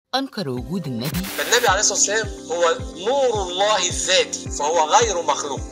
أنكر وجود النبي فالنبي عليه الصلاة والسلام هو نور الله الذاتي فهو غير مخلوق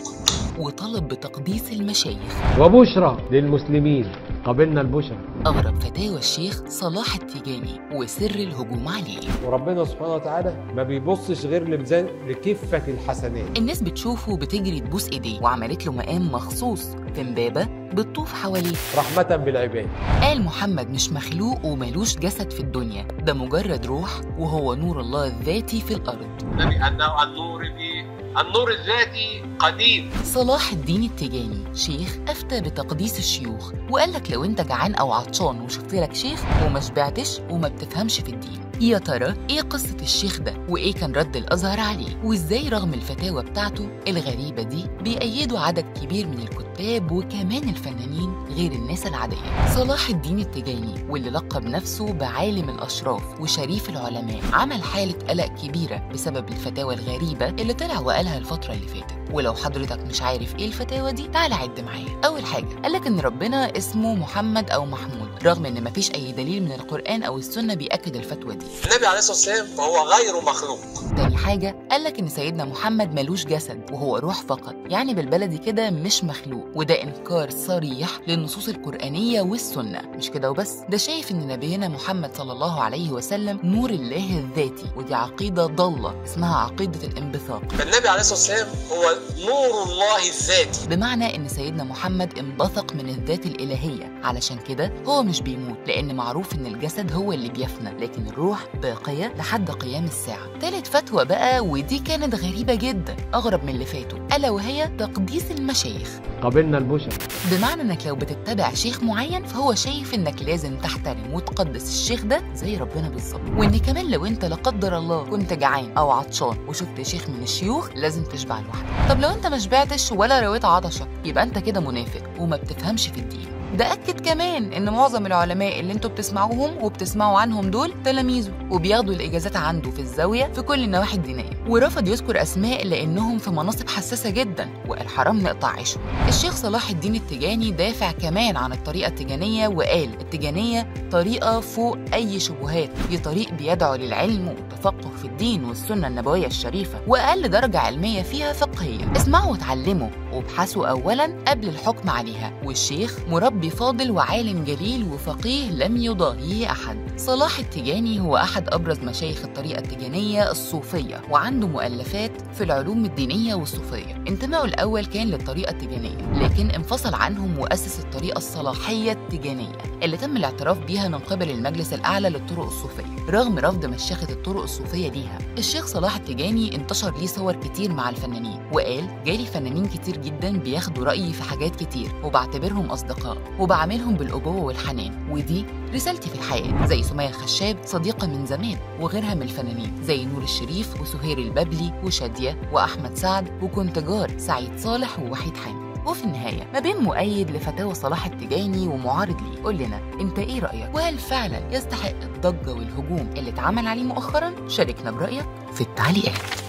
وطلب بتقديس المشايخ وبشرى للمسلمين قبلنا البشرى أغرب فتاوى الشيخ صلاح التيجاني وسر الهجوم عليه وربنا سبحانه وتعالى ما بيبصش غير لميزان لكفة الحسنات الناس بتشوفه بتجري تبوس ايديه وعملت له مقام مخصوص في امبابة بتطوف حواليه رحمة بالعباد قال محمد مش مخلوق ومالوش جسد في الدنيا ده مجرد روح وهو نور الله الذاتي في الأرض النبي أنه النور دي النور الذاتي قديم صلاح الدين التيجاني شيخ أفتى بتقديس الشيوخ وقال لك لو أنت جعان أو عطشان وشفت لك شيخ وما شبعتش وما بتفهمش في الدين يا ترى ايه قصة الشيخ ده وايه كان رد الازهر عليه وازاي رغم الفتاوى بتاعته الغريبة دي بيأيدوا عدد كبير من الكتاب وكمان الفنانين غير الناس العادية صلاح الدين التجاني واللي لقب نفسه بعالم الاشراف وشريف العلماء عمل حالة قلق كبيرة بسبب الفتاوى الغريبة اللي طلع وقالها الفترة اللي فاتت ولو حضرتك مش عارف ايه الفتاوى دي تعال عد معايا اول حاجة قالك ان ربنا اسمه محمد او محمود رغم ان مفيش اي دليل من القرآن او السنة بيأكد الفتوى دي النبي عليه الصلاة والسلام فهو غير مخلوق تاني حاجة قالك إن سيدنا محمد ملوش جسد وهو روح فقط يعني بالبلدي كده مش مخلوق وده إنكار صريح للنصوص القرآنية والسنة مش كده وبس ده شايف إن نبينا محمد صلى الله عليه وسلم نور الله الذاتي ودي عقيدة ضالة اسمها عقيدة الانبثاق فالنبي عليه الصلاة والسلام هو نور الله الذاتي بمعنى إن سيدنا محمد انبثق من الذات الإلهية علشان كده هو مش بيموت لأن معروف إن الجسد هو اللي بيفنى لكن الروح باقية لحد قيام الساعة تالت فتوى بقى ودي كانت غريبة جدا أغرب من اللي فاتوا ألا وهي تقديس المشايخ قبلنا البشرى بمعنى انك لو بتتبع شيخ معين فهو شايف انك لازم تحترم وتقدس الشيخ ده زي ربنا بالظبط وان كمان لو انت لا قدر الله كنت جعان او عطشان وشفت شيخ من الشيوخ لازم تشبع لوحدك طب لو انت ما شبعتش ولا رويت عطشك يبقى انت كده منافق وما بتفهمش في الدين ده أكد كمان إن معظم العلماء اللي انتوا بتسمعوهم وبتسمعوا عنهم دول تلاميذه وبياخدوا الإجازات عنده في الزاوية في كل النواحي الدينية ورفض يذكر أسماء لأنهم في مناصب حساسة جدا وقال حرام نقطع عيشهم الشيخ صلاح الدين التجاني دافع كمان عن الطريقة التجانية وقال التجانية طريقة فوق أي شبهات دي طريق بيدعو للعلم والتفقه في الدين والسنة النبوية الشريفة وأقل درجة علمية فيها فقهية اسمعوا وتعلموا وابحثوا أولا قبل الحكم عليها والشيخ مربي فاضل وعالم جليل وفقيه لم يضاهيه أحد صلاح التجاني هو أحد أبرز مشايخ الطريقة التجانية الصوفية وعنده مؤلفات في العلوم الدينية والصوفية انتمائه الأول كان للطريقة التجانية لكن انفصل عنهم وأسس الطريقة الصلاحية التجانية اللي تم الاعتراف بيها من قبل المجلس الأعلى للطرق الصوفية رغم رفض مشيخة الطرق الصوفية ليها الشيخ صلاح التجاني انتشر ليه صور كتير مع الفنانين وقال جالي فنانين كتير جدا بياخدوا رأيي في حاجات كتير وبعتبرهم أصدقاء وبعاملهم بالأبوة والحنان ودي رسالتي في الحياة زي سمية الخشاب صديقة من زمان وغيرها من الفنانين زي نور الشريف وسهير الببلي وشادية وأحمد سعد وكنتجار سعيد صالح ووحيد حامد وفي النهاية ما بين مؤيد لفتاوى صلاح التجاني ومعارض ليه قول لنا انت ايه رأيك وهل فعلا يستحق الضجة والهجوم اللي اتعمل عليه مؤخرا شاركنا برأيك في التعليقات